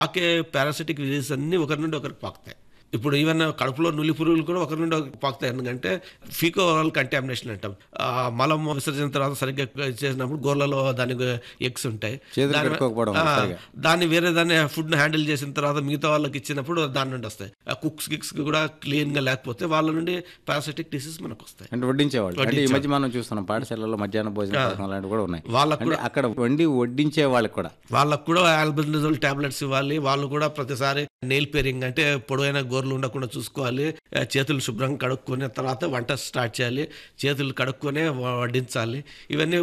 పాకే parasitic disease అన్నీ ఒకరి నుండి ఒకరికి పాకుతాయి ఇప్పుడు ఈవెన్ కడుపులో నులి పురుగులు కూడా ఒకరి నుండి ఒకరికి పాకుతాయి ఎందుకంటే ఫీకోరల్ కంటామినేషన్ అంటాం ఆ మలం విసర్జన తర్వాత సరిగ్గా చేసినప్పుడు గోర్లలో దానికి ఎగ్స్ ఉంటాయి చేతులు దాని- కట్టుకోకపోవడం ఆ, సరిగా. దాన్ని వేరే దాన్ని ఫుడ్ హ్యాండిల్ చేసిన తర్వాత మిగతా వాళ్ళకి ఇచ్చినప్పుడు దాని నుండి వస్తాయి ఆ కుక్స్ గిక్స్ కూడా క్లీన్ గా లేకపోతే వాళ్ళ నుండి పారాసిటిక్ డిసీజ్ మనకు వస్తాయి అంటే వడ్డించేవాళ్ళు అంటే ఈ మధ్య మనం చూస్తున్నాం పాఠశాలలో మధ్యాహ్న భోజన పథకం లాంటివి కూడా ఉన్నాయి వాళ్ళకు అంటే అక్కడ వండి వడ్డించే వాళ్ళకి కూడా వాళ్ళకు కూడా ఆల్బెండజోల్ టాబ్లెట్స్ ఇవ్వాలి వాళ్ళు కూడా ప్రతిసారి నెయిల్ పేరింగ్ అంటే పొడవైన గోర్లు ఉండకుండా చూసుకోవాలి ఆ, చేతులు శుభ్రంగా కడుక్కొని తర్వాత వంట స్టార్ట్ చేయాలి చేతులు కడుక్కొనే వ- వడ్డించాలి ఇవన్నీ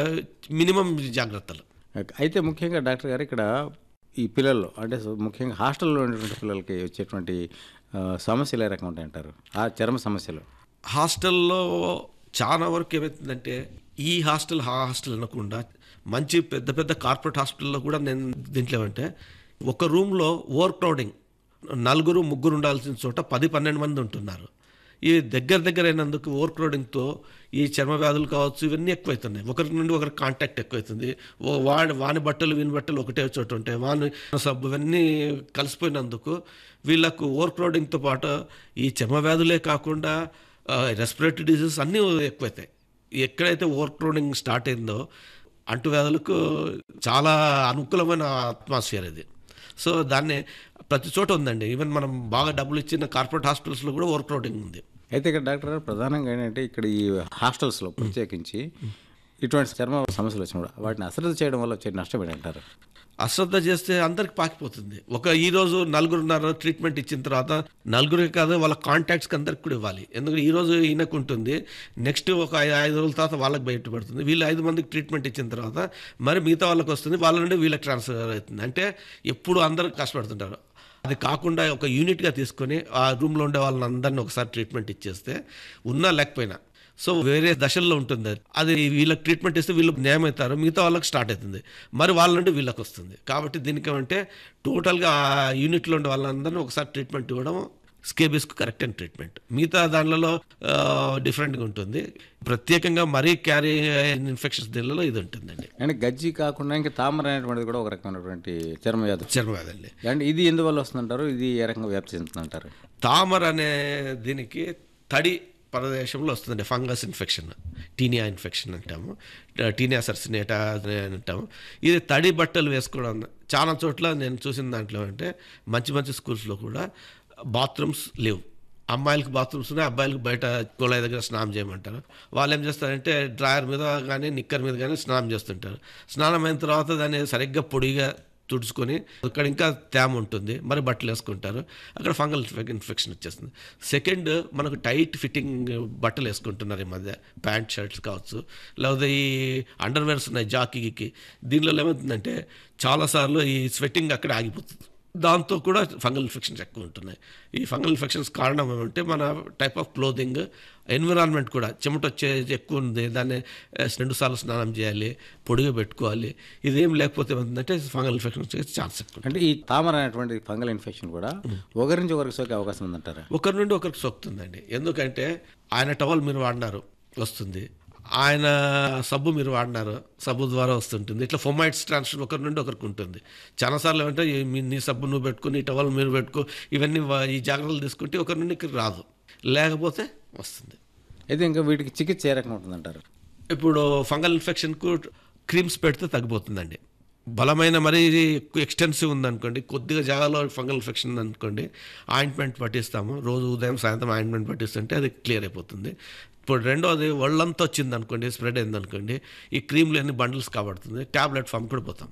మినిమం జాగ్రత్తలు అయితే ముఖ్యంగా డాక్టర్ గారు ఇక్కడ ఈ పిల్లలు అంటే సో ముఖ్యంగా హాస్టల్లో ఉండేటువంటి పిల్లలకి వచ్చేటువంటి ఆ, సమస్యలు ఏ రకంగా ఉంటాయంటారు ఆ చర్మ సమస్యలు హాస్టల్లో చాలా వరకు ఏమవుతుందంటే ఈ హాస్టల్ ఆ హాస్టల్ అనకుండా మంచి పెద్ద పెద్ద కార్పొరేట్ హాస్పిటల్లో కూడా నేను దీంట్లో ఏమంటే ఒక రూమ్లో ఓవర్ క్రౌడింగ్ నలుగురు ముగ్గురు ఉండాల్సిన చోట పది పన్నెండు మంది ఉంటున్నారు ఈ దగ్గర దగ్గర అయినందుకు ఓవర్ క్రౌడింగ్తో ఈ చర్మ వ్యాధులు కావచ్చు ఇవన్నీ ఎక్కువవుతున్నాయి ఒకరి నుండి ఒకరి కాంటాక్ట్ ఎక్కువవుతుంది ఓ వాడి వాని బట్టలు వీని బట్టలు ఒకటే చోట ఉంటాయి వాని సబ్బు ఇవన్నీ కలిసిపోయినందుకు వీళ్ళకు ఓవర్ క్రౌడింగ్తో పాటు ఈ చర్మ వ్యాధులే కాకుండా రెస్పిరేటరీ డిసీజెస్ అన్నీ ఎక్కువైతాయి ఎక్కడైతే ఓవర్ క్రౌడింగ్ స్టార్ట్ అయిందో అంటువ్యాధులకు చాలా అనుకూలమైన అట్మాస్ఫియర్ ఇది సో దాన్ని ప్రతి చోట ఉందండి ఈవెన్ మనం బాగా డబ్బులు ఇచ్చిన కార్పొరేట్ హాస్పిటల్స్లో కూడా ఓవర్ క్రౌడింగ్ ఉంది అయితే ఇక్కడ డాక్టర్ గారు ప్రధానంగా ఏంటంటే ఇక్కడ ఈ హాస్టల్స్లో ప్రత్యేకించి ఇటువంటి చర్మ సమస్యలు వచ్చినప్పుడు వాటిని అశ్రద్ధ చేయడం వల్ల వచ్చే నష్టం ఏంటంటారు అశ్రద్ధ చేస్తే అందరికి పాకిపోతుంది ఒక ఈ రోజు నలుగురున్నర ట్రీట్మెంట్ ఇచ్చిన తర్వాత నలుగురికి కాదు వాళ్ళ కాంటాక్ట్స్కి అందరికి కూడా ఇవ్వాలి ఎందుకంటే ఈ రోజు ఈయనకు ఉంటుంది నెక్స్ట్ ఒక ఐ- ఐదు రోజుల తర్వాత వాళ్ళకి బయటపడుతుంది వీళ్ళు ఐదు మందికి ట్రీట్మెంట్ ఇచ్చిన తర్వాత మరి మిగతా వాళ్ళకి వస్తుంది వాళ్ళ నుండి వీళ్ళకి ట్రాన్స్ఫర్ అవుతుంది అంటే ఎప్పుడు అందరూ కష్టపడుతుంటారు అది కాకుండా ఒక యూనిట్గా తీసుకొని ఆ రూమ్లో ఉండే వాళ్ళని అందరినీ ఒకసారి ట్రీట్మెంట్ ఇచ్చేస్తే ఉన్నా లేకపోయినా సో వేరే దశల్లో ఉంటుంది అది. అది వీళ్ళకి ట్రీట్మెంట్ ఇస్తే వీళ్ళు న్యాయం అవుతారు మిగతా వాళ్ళకి స్టార్ట్ అవుతుంది మరి వాళ్ళ నుండి వీళ్ళకి వస్తుంది కాబట్టి దీనికి ఏమంటే టోటల్గా ఆ యూనిట్లో ఉండే వాళ్ళందరినీ ఒకసారి ట్రీట్మెంట్ ఇవ్వడం స్కేబిస్కు కరెక్ట్ అయిన ట్రీట్మెంట్ మిగతా దానిలలో డిఫరెంట్గా ఉంటుంది ప్రత్యేకంగా మరీ క్యారీ ఇన్ఫెక్షన్స్ దీనిలో ఇది ఉంటుందండి అంటే గజ్జి కాకుండా ఇంకా తామర అనేటువంటిది కూడా ఒక రకమైనటువంటి చర్మ వ్యాధి చర్మవ్యాధండి అంటే ఇది ఎందువల్ల వస్తుందంటారు ఇది ఏ రకంగా వ్యాప్తి చెందుతుందంటారు తామర అనే దీనికి తడి ప్రదేశంలో వస్తుందండి ఫంగస్ ఇన్ఫెక్షన్ టీనియా ఇన్ఫెక్షన్ అంటాము టీనియా సర్సినేటా అని అంటాము ఇది తడి బట్టలు వేసుకోవడం చాలా చోట్ల నేను చూసిన దాంట్లో అంటే మంచి మంచి స్కూల్స్లో కూడా బాత్రూమ్స్ లేవు అమ్మాయిలకి బాత్రూమ్స్ ఉన్నాయి అబ్బాయిలకి బయట కుళాయి దగ్గర స్నానం చేయమంటారు వాళ్ళు ఏం చేస్తారంటే డ్రాయర్ మీద కానీ నిక్కర్ మీద కానీ స్నానం చేస్తుంటారు స్నానం అయిన తర్వాత దాన్ని సరిగ్గా పొడిగా తుడుచుకొని అక్కడ ఇంకా తేమ ఉంటుంది మరి బట్టలు వేసుకుంటారు అక్కడ ఫంగల్ ఇన్ఫెక్షన్ వచ్చేస్తుంది సెకండ్ మనకు టైట్ ఫిట్టింగ్ బట్టలు వేసుకుంటున్నారు ఈ మధ్య ప్యాంట్ షర్ట్స్ కావచ్చు లేకపోతే ఈ అండర్వేర్స్ ఉన్నాయి జాకీకి దీనిలో ఏమవుతుందంటే చాలాసార్లు ఈ స్వెట్టింగ్ అక్కడ ఆగిపోతుంది దాంతో కూడా ఫంగల్ ఇన్ఫెక్షన్స్ ఎక్కువ ఉంటున్నాయి ఈ ఫంగల్ ఇన్ఫెక్షన్స్ కారణం ఏమంటే మన టైప్ ఆఫ్ క్లోదింగ్ ఎన్విరాన్మెంట్ కూడా చెమట వచ్చే ఎక్కువ ఉంది దాన్ని ఆ, రెండు సార్లు స్నానం చేయాలి పొడిగా పెట్టుకోవాలి ఇదేం లేకపోతే ఏమవుతుందంటే ఫంగల్ ఇన్ఫెక్షన్ వచ్చే ఛాన్స్ ఎక్కువ అంటే ఈ తామర అనేటువంటి ఫంగల్ ఇన్ఫెక్షన్ కూడా ఒకరి నుంచి ఒకరికి సోకే అవకాశం ఉందంటారా ఒకరి నుండి ఒకరికి సోకుతుందండి ఎందుకంటే ఆయన టవల్ మీరు వాడినారు వస్తుంది ఆయన సబ్బు మీరు వాడినారు సబ్బు ద్వారా వస్తుంటుంది ఇట్లా ఫొమైట్స్ ట్రాన్స్ఫర్ ఒకరి నుండి ఒకరికి ఉంటుంది చాలాసార్లు ఏమంటే ఈ మీ- నీ సబ్బు నువ్వు పెట్టుకుని ఈ టవల్ మీరు పెట్టుకో ఇవన్నీ వా- ఈ జాగ్రత్తలు తీసుకుంటే ఒకరి నుండి ఇక్కడ రాదు లేకపోతే వస్తుంది అయితే ఇంకా వీటికి చికిత్స ఏ రకంగా ఉంటుందంటారు ఇప్పుడు ఫంగల్ ఇన్ఫెక్షన్కు క్రీమ్స్ పెడితే తగ్గిపోతుందండి బలమైన మరీ ఎక్కువ ఎక్స్టెన్సివ్ ఉందనుకోండి కొద్దిగా జాగాలో ఫంగల్ ఇన్ఫెక్షన్ ఉందనుకోండి ఆయింట్మెంట్ పట్టిస్తాము రోజు ఉదయం సాయంత్రం ఆయింట్మెంట్ పట్టిస్తుంటే అది క్లియర్ అయిపోతుంది ఇప్పుడు రెండోది ఒళ్ళంతా వచ్చింది అనుకోండి స్ప్రెడ్ అయింది అనుకోండి ఈ క్రీమ్లు అన్ని బండిల్స్ కాబడుతుంది ట్యాబ్లెట్ ఫామ్ కూడా పోతాం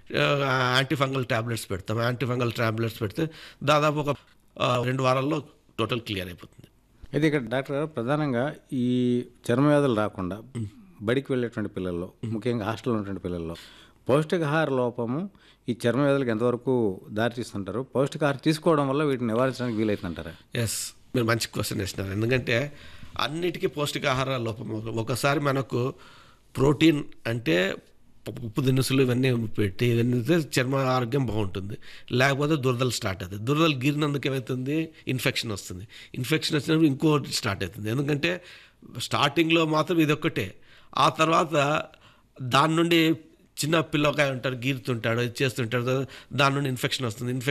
యాంటీ ఫంగల్ ట్యాబ్లెట్స్ పెడతాం యాంటీ ఫంగల్ ట్యాబ్లెట్స్ పెడితే దాదాపు ఒక ఆ, రెండు వారాల్లో టోటల్ క్లియర్ అయిపోతుంది అయితే ఇక్కడ డాక్టర్ గారు ప్రధానంగా ఈ చర్మ వ్యాధులు రాకుండా బడికి వెళ్ళేటువంటి పిల్లల్లో ముఖ్యంగా హాస్టల్లో ఉన్నటువంటి పిల్లల్లో పౌష్టికాహార లోపము ఈ చర్మ వ్యాధులకు ఎంతవరకు దారితీస్తుంటారు పౌష్టికాహారం తీసుకోవడం వల్ల వీటిని నివారించడానికి వీలవుతుంటారా ఎస్ మీరు మంచి క్వశ్చన్ వేసినారు ఎందుకంటే అన్నిటికీ పౌష్టికాహార లోపం ఒక- ఒకసారి మనకు ప్రోటీన్ అంటే పప్పు ఉప్పు దినుసులు ఇవన్నీ పెట్టి ఇవన్నీ తింటే చర్మ ఆరోగ్యం బాగుంటుంది లేకపోతే దురదలు స్టార్ట్ అవుతుంది దురదలు గీరినందుకు ఏమవుతుంది ఇన్ఫెక్షన్ వస్తుంది ఇన్ఫెక్షన్ వచ్చినప్పుడు ఇంకోటి స్టార్ట్ అవుతుంది ఎందుకంటే స్టార్టింగ్లో మాత్రం ఇది ఒక్కటే ఆ తర్వాత దాని నుండి చిన్న పిల్లకాయ ఉంటాడు గీరుతుంటాడు ఇది చేస్తుంటాడు దాని నుండి ఇన్ఫెక్షన్ వస్తుంది